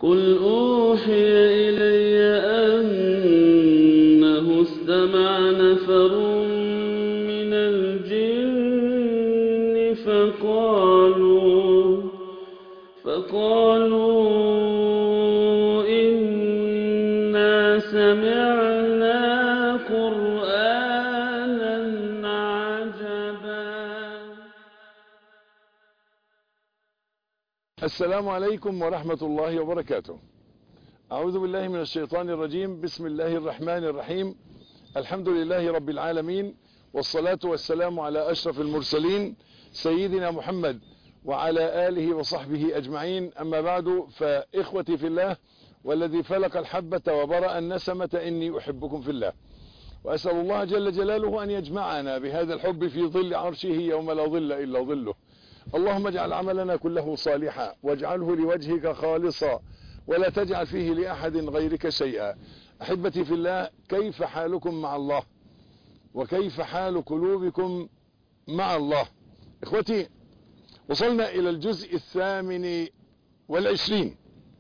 قل أوحي إلي أنه استمع نفر من الجن فقالوا فقالوا إنا سمعنا قرآنا عجبا السلام عليكم ورحمة الله وبركاته أعوذ بالله من الشيطان الرجيم بسم الله الرحمن الرحيم الحمد لله رب العالمين والصلاة والسلام على أشرف المرسلين سيدنا محمد وعلى آله وصحبه أجمعين أما بعد فإخوتي في الله والذي فلق الحبة وبرأ النسمة إني أحبكم في الله وأسأل الله جل جلاله أن يجمعنا بهذا الحب في ظل عرشه يوم لا ظل إلا ظله اللهم اجعل عملنا كله صالحا واجعله لوجهك خالصا ولا تجعل فيه لأحد غيرك شيئا أحبتي في الله كيف حالكم مع الله وكيف حال قلوبكم مع الله إخوتي وصلنا إلى الجزء الثامن والعشرين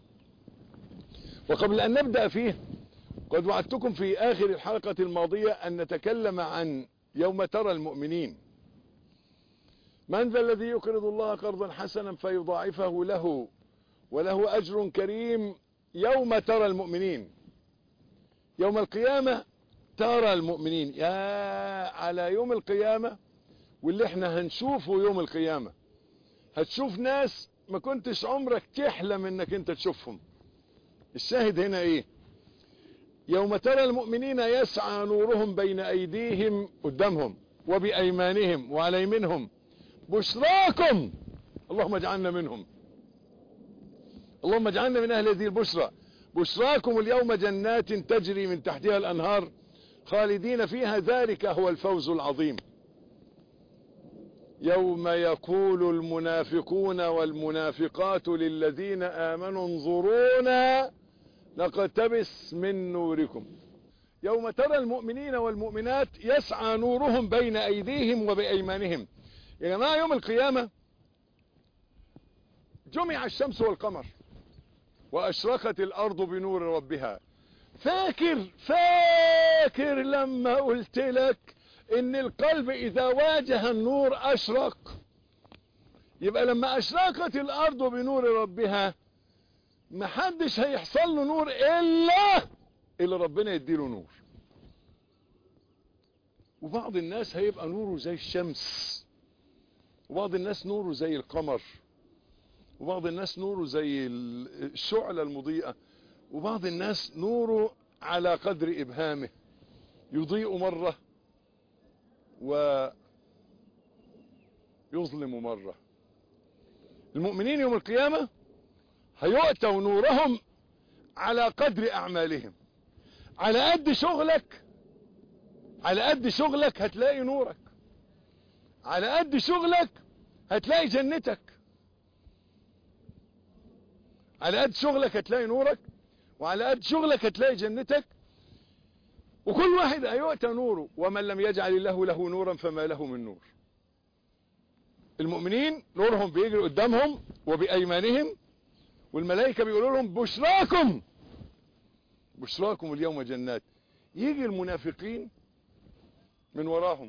وقبل أن نبدأ فيه قد وعدتكم في آخر الحلقة الماضية أن نتكلم عن يوم ترى المؤمنين من ذا الذي يقرض الله قرضا حسنا فيضاعفه له وله أجر كريم يوم ترى المؤمنين يوم القيامة ترى المؤمنين يا على يوم القيامة واللي احنا هنشوفه يوم القيامة هتشوف ناس ما كنتش عمرك تحلم انك انت تشوفهم الشاهد هنا ايه يوم ترى المؤمنين يسعى نورهم بين ايديهم قدامهم وبايمانهم وعلى يمينهم بشراكم اللهم اجعلنا منهم اللهم اجعلنا من اهل هذه البشرى بشراكم اليوم جنات تجري من تحتها الانهار خالدين فيها ذلك هو الفوز العظيم يوم يقول المنافقون والمنافقات للذين آمنوا انظرونا نقتبس من نوركم يوم ترى المؤمنين والمؤمنات يسعى نورهم بين أيديهم وبأيمانهم يا جماعة يوم القيامة جمع الشمس والقمر وأشرقت الأرض بنور ربها فاكر فاكر لما قلت لك ان القلب اذا واجه النور اشرق يبقى لما اشرقت الارض بنور ربها محدش هيحصل له نور الا اللي ربنا يديله نور وبعض الناس هيبقى نوره زي الشمس وبعض الناس نوره زي القمر وبعض الناس نوره زي الشعلة المضيئة وبعض الناس نوره على قدر ابهامه يضيء مرة ويظلم مرة المؤمنين يوم القيامة هيؤتوا نورهم على قدر اعمالهم على قد شغلك على قد شغلك هتلاقي نورك على قد شغلك هتلاقي جنتك على قد شغلك هتلاقي نورك وعلى قد شغلك هتلاقي جنتك وكل واحد هيؤتى نوره ومن لم يجعل الله له نورا فما له من نور المؤمنين نورهم بيجري قدامهم وبأيمانهم والملائكة بيقولوا لهم بشراكم بشراكم اليوم جنات يجي المنافقين من وراهم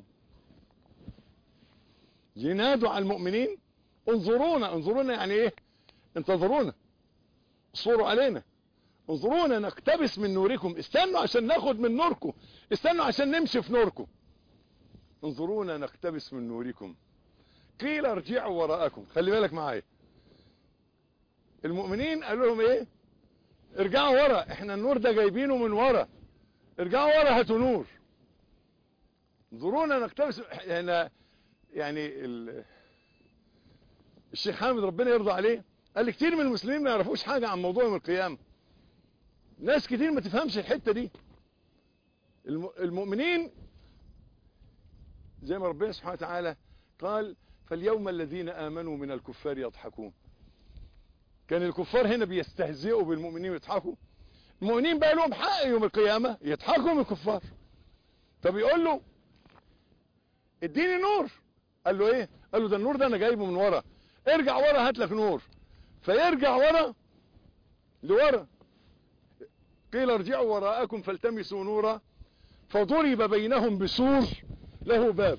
ينادوا على المؤمنين انظرونا انظرونا يعني ايه انتظرونا اصبروا علينا انظرونا نقتبس من نوركم استنوا عشان ناخد من نوركم استنوا عشان نمشي في نوركم انظرونا نقتبس من نوركم قيل ارجعوا وراءكم خلي بالك معايا المؤمنين قالوا لهم ايه ارجعوا ورا احنا النور ده جايبينه من ورا ارجعوا ورا هاتوا نور انظرونا نقتبس احنا يعني ال... الشيخ حامد ربنا يرضى عليه قال لي كتير من المسلمين ما يعرفوش حاجة عن موضوع يوم القيامة ناس كتير ما تفهمش الحتة دي المؤمنين زي ما ربنا سبحانه وتعالى قال فاليوم الذين آمنوا من الكفار يضحكون كان الكفار هنا بيستهزئوا بالمؤمنين ويضحكوا المؤمنين بقى لهم حق يوم القيامة يضحكوا من الكفار طب يقول له اديني نور قال له ايه قال له ده النور ده انا جايبه من ورا ارجع ورا هات لك نور فيرجع ورا لورا قيل ارجعوا وراءكم فالتمسوا نورا فضرب بينهم بسور له باب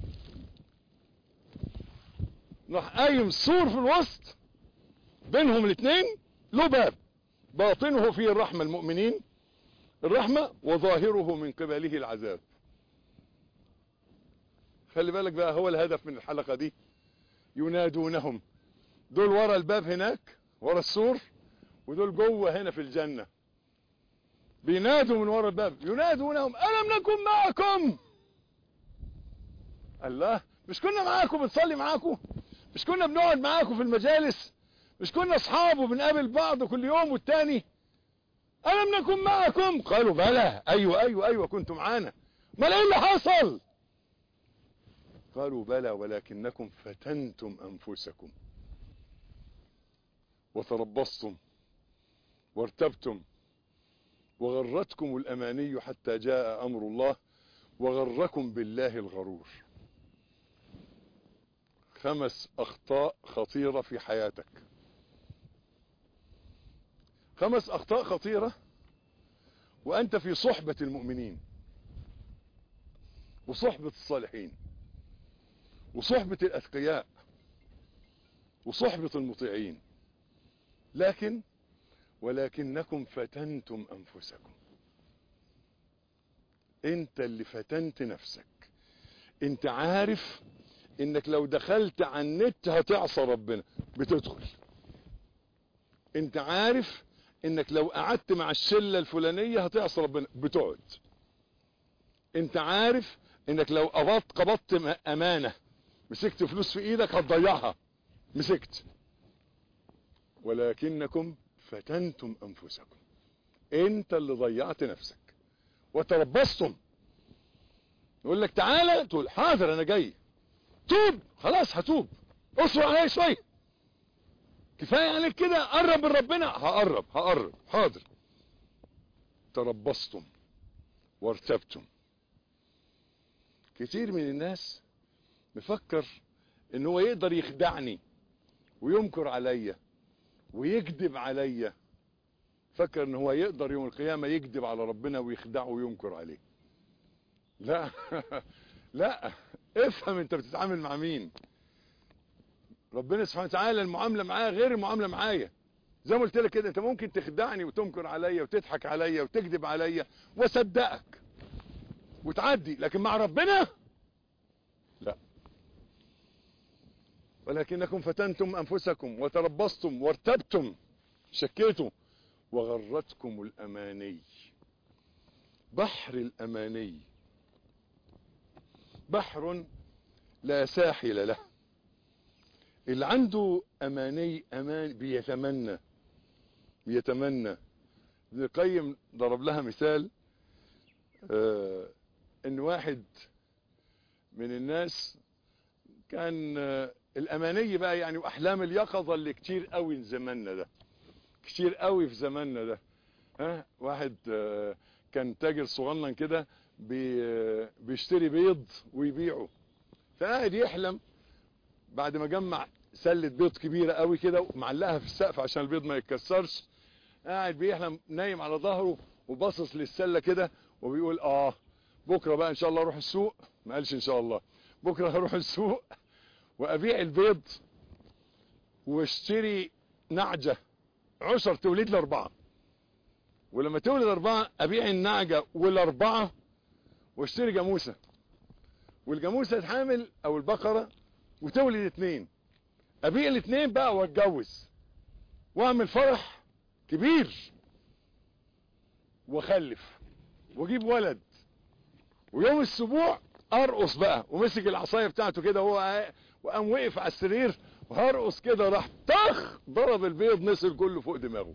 راح قايم سور في الوسط بينهم الاثنين له باب باطنه فيه الرحمة المؤمنين الرحمة وظاهره من قبله العذاب خلي بالك بقى هو الهدف من الحلقة دي ينادونهم دول ورا الباب هناك ورا السور ودول جوه هنا في الجنة بينادوا من ورا الباب ينادونهم ألم نكن معكم الله مش كنا معاكم بنصلي معاكم مش كنا بنقعد معاكم في المجالس مش كنا اصحاب وبنقابل بعض كل يوم والتاني ألم نكن معكم قالوا بلى أيوة أيوة أيوة كنتم معانا ما ايه اللي حصل قالوا بلى ولكنكم فتنتم أنفسكم وتربصتم وارتبتم وغرتكم الأماني حتى جاء أمر الله وغركم بالله الغرور خمس أخطاء خطيرة في حياتك خمس أخطاء خطيرة وأنت في صحبة المؤمنين وصحبة الصالحين وصحبة الأتقياء وصحبة المطيعين لكن ولكنكم فتنتم أنفسكم انت اللي فتنت نفسك انت عارف انك لو دخلت على النت هتعصى ربنا بتدخل انت عارف انك لو قعدت مع الشلة الفلانية هتعصى ربنا بتقعد انت عارف انك لو قبضت قبضت امانة مسكت فلوس في ايدك هتضيعها مسكت ولكنكم فتنتم انفسكم انت اللي ضيعت نفسك وتربصتم يقول لك تعالى تقول حاضر انا جاي توب خلاص هتوب اصبر عليا شويه كفايه عليك كده قرب من ربنا هقرب هقرب حاضر تربصتم وارتبتم كتير من الناس مفكر ان هو يقدر يخدعني وينكر عليا ويكذب عليا فكر ان هو يقدر يوم القيامة يكذب على ربنا ويخدعه وينكر عليه لا لا افهم انت بتتعامل مع مين ربنا سبحانه وتعالى المعاملة معاه غير المعاملة معايا زي ما قلت لك كده انت ممكن تخدعني وتنكر عليا وتضحك عليا وتكذب عليا واصدقك وتعدي لكن مع ربنا لا ولكنكم فتنتم انفسكم وتربصتم وارتبتم شكيتم وغرتكم الاماني بحر الاماني بحر لا ساحل له اللي عنده اماني امان بيتمنى بيتمنى ابن القيم ضرب لها مثال آه ان واحد من الناس كان آه الاماني بقى يعني واحلام اليقظة اللي كتير قوي في زماننا ده كتير قوي في زماننا ده ها واحد آه كان تاجر صغنن كده بي بيشتري بيض ويبيعه فقاعد يحلم بعد ما جمع سلة بيض كبيرة قوي كده ومعلقها في السقف عشان البيض ما يتكسرش قاعد بيحلم نايم على ظهره وباصص للسلة كده وبيقول اه بكرة بقى ان شاء الله اروح السوق ما قالش ان شاء الله بكرة هروح السوق وابيع البيض واشتري نعجة عشر توليد لاربعة ولما تولد اربعة ابيع النعجة والاربعة واشتري جاموسة والجاموسة تحامل او البقرة وتولد اتنين ابيع الاتنين بقى واتجوز واعمل فرح كبير واخلف واجيب ولد ويوم السبوع ارقص بقى ومسك العصايه بتاعته كده وهو وقام وقف على السرير وهرقص كده راح طخ ضرب البيض نزل كله فوق دماغه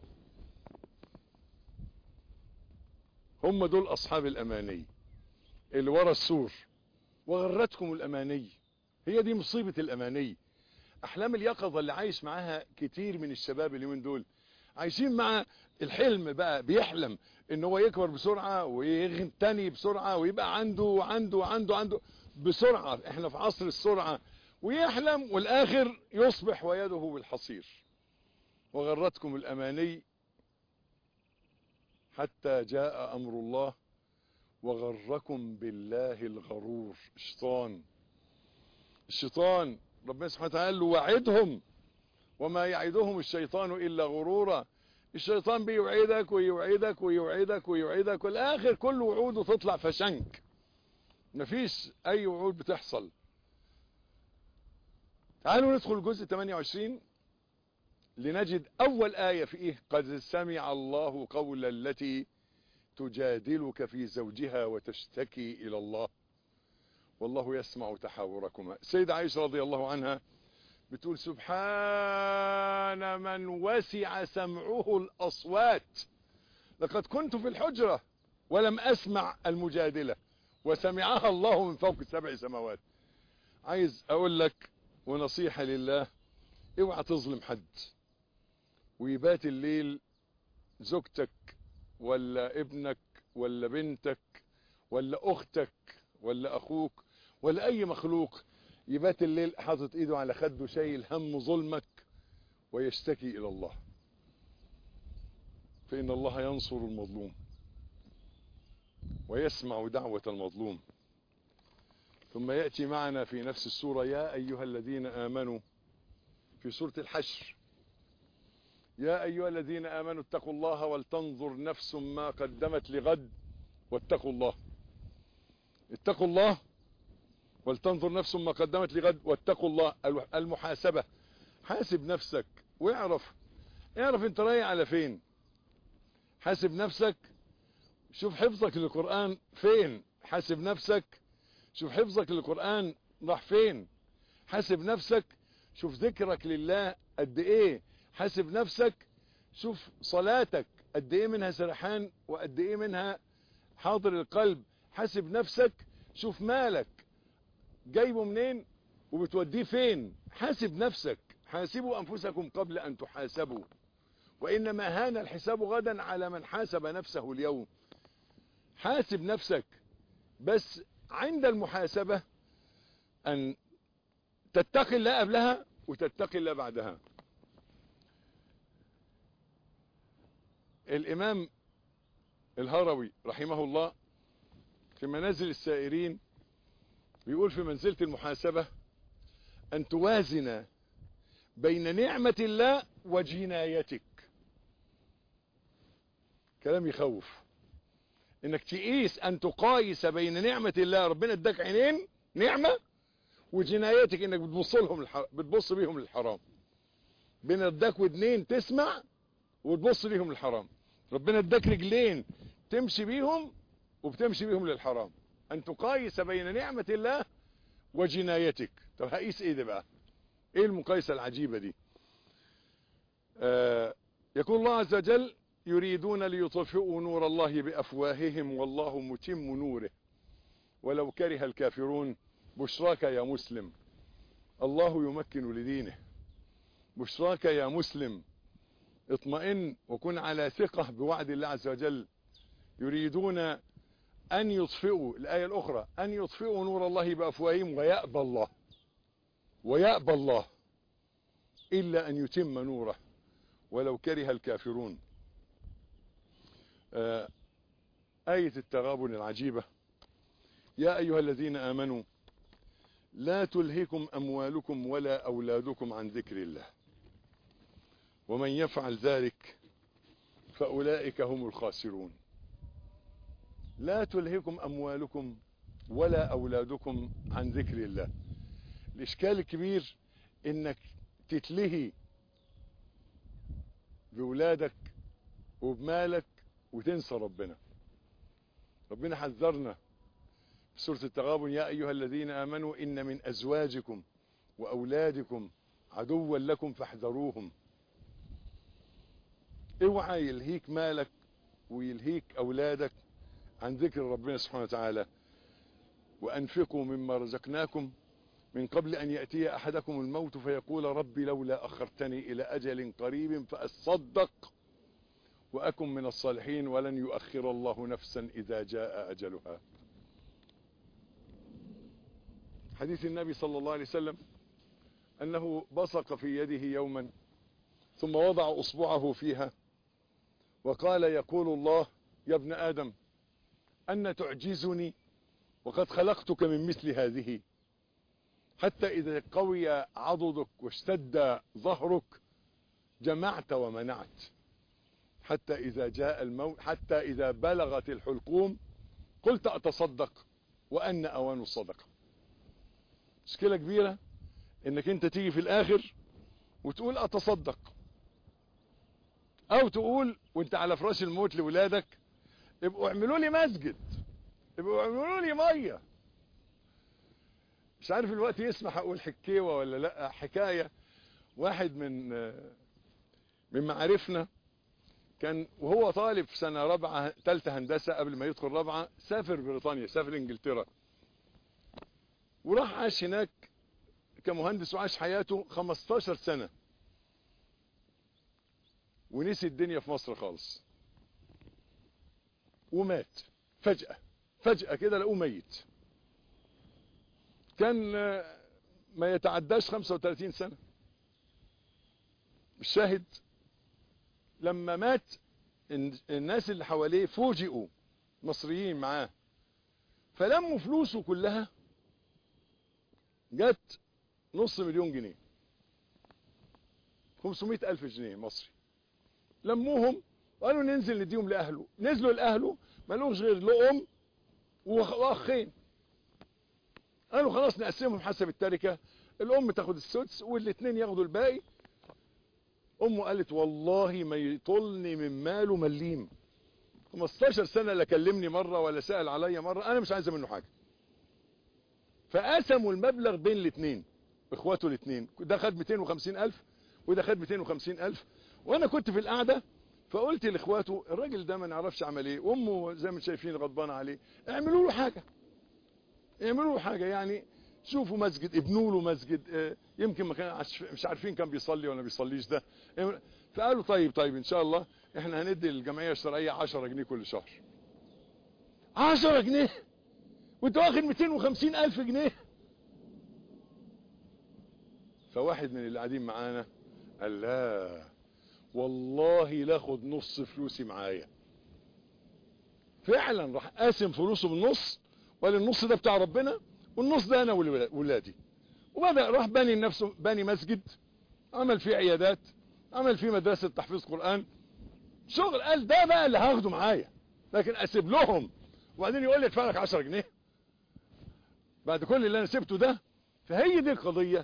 هم دول اصحاب الاماني اللي ورا السور وغرتكم الاماني هي دي مصيبة الاماني احلام اليقظة اللي عايش معاها كتير من الشباب اليومين دول عايشين مع الحلم بقى بيحلم ان هو يكبر بسرعة ويغتني بسرعة ويبقى عنده وعنده وعنده عنده بسرعة احنا في عصر السرعة ويحلم والاخر يصبح ويده بالحصير وغرتكم الاماني حتى جاء أمر الله وغركم بالله الغرور الشيطان الشيطان ربنا سبحانه وتعالى وعدهم وما يعدهم الشيطان إلا غرورا الشيطان بيوعدك ويوعدك ويوعدك ويوعدك والآخر كل وعوده تطلع فشنك مفيش أي وعود بتحصل تعالوا ندخل الجزء 28 لنجد أول آية فيه قد سمع الله قول التي تجادلك في زوجها وتشتكي إلى الله والله يسمع تحاوركما سيدة عائشة رضي الله عنها بتقول سبحان من وسع سمعه الأصوات لقد كنت في الحجرة ولم أسمع المجادلة وسمعها الله من فوق السبع سماوات عايز أقول لك ونصيحة لله اوعى تظلم حد ويبات الليل زوجتك ولا ابنك ولا بنتك ولا اختك ولا اخوك ولا اي مخلوق يبات الليل حاطط ايده على خده شايل هم ظلمك ويشتكي الى الله فان الله ينصر المظلوم ويسمع دعوة المظلوم ثم يأتي معنا في نفس السورة يا أيها الذين آمنوا في سورة الحشر يا أيها الذين آمنوا اتقوا الله ولتنظر نفس ما قدمت لغد واتقوا الله اتقوا الله ولتنظر نفس ما قدمت لغد واتقوا الله المحاسبة حاسب نفسك واعرف اعرف انت رايح على فين حاسب نفسك شوف حفظك للقرآن فين حاسب نفسك شوف حفظك للقرآن راح فين حاسب نفسك شوف ذكرك لله قد ايه حاسب نفسك شوف صلاتك قد ايه منها سرحان وقد ايه منها حاضر القلب حاسب نفسك شوف مالك جايبه منين وبتوديه فين حاسب نفسك حاسبوا انفسكم قبل ان تحاسبوا وانما هان الحساب غدا على من حاسب نفسه اليوم حاسب نفسك بس عند المحاسبة ان تتقي الله قبلها وتتقي الله بعدها الامام الهروي رحمه الله في منازل السائرين بيقول في منزلة المحاسبة ان توازن بين نعمة الله وجنايتك كلام يخوف انك تقيس ان تقايس بين نعمة الله ربنا اداك عينين نعمة وجنايتك انك بتبص لهم الحر... بتبص بيهم للحرام بين اداك ودنين تسمع وتبص بيهم للحرام ربنا اداك رجلين تمشي بيهم وبتمشي بيهم للحرام ان تقايس بين نعمة الله وجنايتك طب هقيس ايه ده بقى ايه المقايسة العجيبة دي آه يقول الله عز وجل يريدون ليطفئوا نور الله بأفواههم والله متم نوره ولو كره الكافرون بشراك يا مسلم الله يمكن لدينه بشراك يا مسلم اطمئن وكن على ثقة بوعد الله عز وجل يريدون أن يطفئوا الآية الأخرى أن يطفئوا نور الله بأفواههم ويأبى الله ويأبى الله إلا أن يتم نوره ولو كره الكافرون آه آية التغابن العجيبة يا أيها الذين آمنوا لا تلهكم أموالكم ولا أولادكم عن ذكر الله ومن يفعل ذلك فأولئك هم الخاسرون لا تلهكم أموالكم ولا أولادكم عن ذكر الله الإشكال الكبير إنك تتلهي بولادك وبمالك وتنسى ربنا ربنا حذرنا في سورة التغابن يا أيها الذين آمنوا إن من أزواجكم وأولادكم عدوا لكم فاحذروهم اوعى يلهيك مالك ويلهيك أولادك عن ذكر ربنا سبحانه وتعالى وأنفقوا مما رزقناكم من قبل أن يأتي أحدكم الموت فيقول ربي لولا أخرتني إلى أجل قريب فأصدق وأكن من الصالحين ولن يؤخر الله نفسا إذا جاء أجلها حديث النبي صلى الله عليه وسلم أنه بصق في يده يوما ثم وضع أصبعه فيها وقال يقول الله يا ابن آدم أن تعجزني وقد خلقتك من مثل هذه حتى إذا قوي عضدك واشتد ظهرك جمعت ومنعت حتى إذا جاء الموت حتى إذا بلغت الحلقوم قلت أتصدق وأن أوان الصدقة مشكلة كبيرة انك انت تيجي في الاخر وتقول اتصدق او تقول وانت على فراش الموت لولادك ابقوا اعملوا لي مسجد ابقوا اعملوا لي ميه مش عارف الوقت يسمح اقول حكيوه ولا لا حكايه واحد من من معارفنا كان وهو طالب في سنه رابعه ثالثه هندسه قبل ما يدخل رابعه سافر بريطانيا سافر انجلترا وراح عاش هناك كمهندس وعاش حياته 15 سنة ونسي الدنيا في مصر خالص ومات فجأة فجأة كده لقوه ميت كان ما يتعداش 35 سنة الشاهد لما مات الناس اللي حواليه فوجئوا مصريين معاه فلموا فلوسه كلها جت نص مليون جنيه 500 ألف جنيه مصري لموهم وقالوا ننزل نديهم لأهله نزلوا لأهله ما لهمش غير له أم وأخين قالوا خلاص نقسمهم حسب التركة الأم تاخد السدس والاثنين ياخدوا الباقي أمه قالت والله ما يطلني من ماله مليم 15 سنة لا كلمني مرة ولا سأل عليا مرة أنا مش عايزة منه حاجة فقسموا المبلغ بين الاثنين اخواته الاثنين ده خد 250 الف وده خد 250 الف وانا كنت في القعده فقلت لاخواته الراجل ده ما نعرفش عمل ايه وامه زي ما شايفين غضبانه عليه اعملوا له حاجه اعملوا له حاجه يعني شوفوا مسجد ابنوا له مسجد اه يمكن ما كان مش عارفين كان بيصلي ولا بيصليش ده فقالوا طيب طيب ان شاء الله احنا هندي للجمعيه الشرعيه 10 جنيه كل شهر 10 جنيه وانت واخد 250 الف جنيه فواحد من اللي قاعدين معانا قال لا والله لاخد نص فلوسي معايا فعلا راح قاسم فلوسه بالنص وقال النص ده بتاع ربنا والنص ده انا وولادي وبدا راح بني نفسه بني مسجد عمل فيه عيادات عمل فيه مدرسه تحفيظ قران شغل قال ده بقى اللي هاخده معايا لكن اسيب لهم وبعدين يقول لي ادفع لك 10 جنيه بعد كل اللي انا سبته ده فهي دي القضيه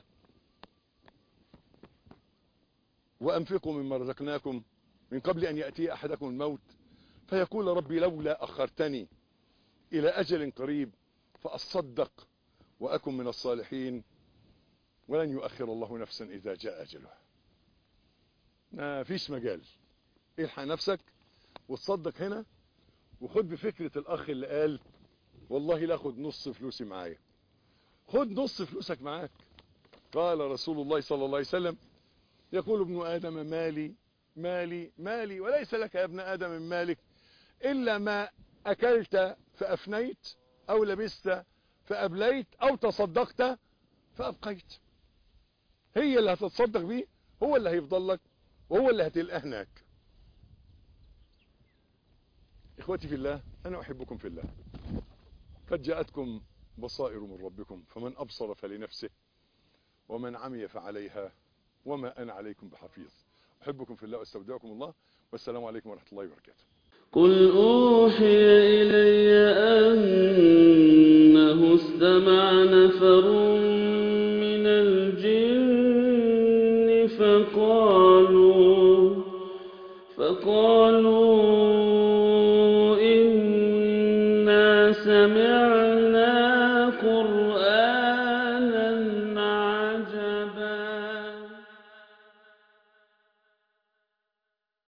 وأنفقوا مما رزقناكم من قبل أن يأتي أحدكم الموت فيقول ربي لولا أخرتني إلى أجل قريب فأصدق وأكن من الصالحين ولن يؤخر الله نفسا إذا جاء أجلها ما فيش مجال الحق نفسك وتصدق هنا وخد بفكرة الأخ اللي قال والله لا خد نص فلوسي معايا خد نص فلوسك معاك قال رسول الله صلى الله عليه وسلم يقول ابن آدم مالي مالي مالي وليس لك يا ابن آدم من مالك إلا ما أكلت فأفنيت أو لبست فأبليت أو تصدقت فأبقيت هي اللي هتتصدق بيه هو اللي هيفضل لك وهو اللي هتلقاه هناك إخوتي في الله أنا أحبكم في الله قد جاءتكم بصائر من ربكم فمن أبصر فلنفسه ومن عمي فعليها وما أنا عليكم بحفيظ أحبكم في الله واستودعكم الله والسلام عليكم ورحمة الله وبركاته قل أوحي إلي أنه استمع نفر من الجن فقالوا فقالوا